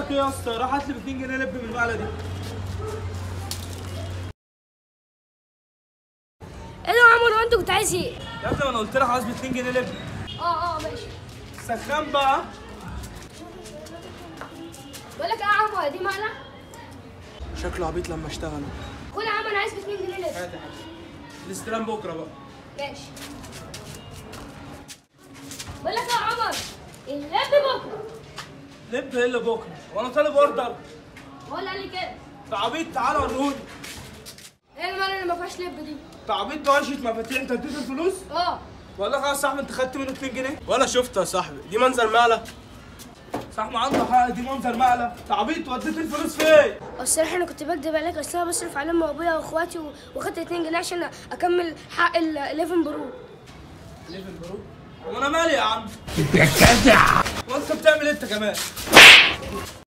لك ايه يا اسطى راح هات لي ب 2 جنيه لب من المقله دي ايه ده يا عمر هو انت كنت عايز ايه؟ يا ابني ما انا قلت لك عايز ب 2 جنيه لب اه اه ماشي سخان بقى بقول لك ايه يا عمر دي مقلة شكله عبيط لما اشتغل خد يا عم انا عايز ب 2 جنيه لب هات يا حبيبي الاستلام بكره بقى ماشي بقول لك ايه يا عمر اللب بكره لب ايه اللي بكره وانا طالب اوردر هو اللي قال لي كده انت عبيط تعالى وروني ايه المقلة اللي ما فيهاش لب دي؟ انت عبيط ده ورشه مفاتيح انت اديت الفلوس اه بقول لك يا صاحبي انت خدت منه 2 جنيه ولا شفت يا صاحبي دي منظر مقله صاحبي عنده حق دي منظر مقله انت عبيط وديت الفلوس فين الصراحة أنا كنت بكدب عليك أصل أنا بصرف عليهم وأبويا وإخواتي و- وخدت 2 جنيه عشان أكمل حق ال 11 برو ليفل برو وانا مالي يا عم يا جدع وانت بتعمل إيه انت كمان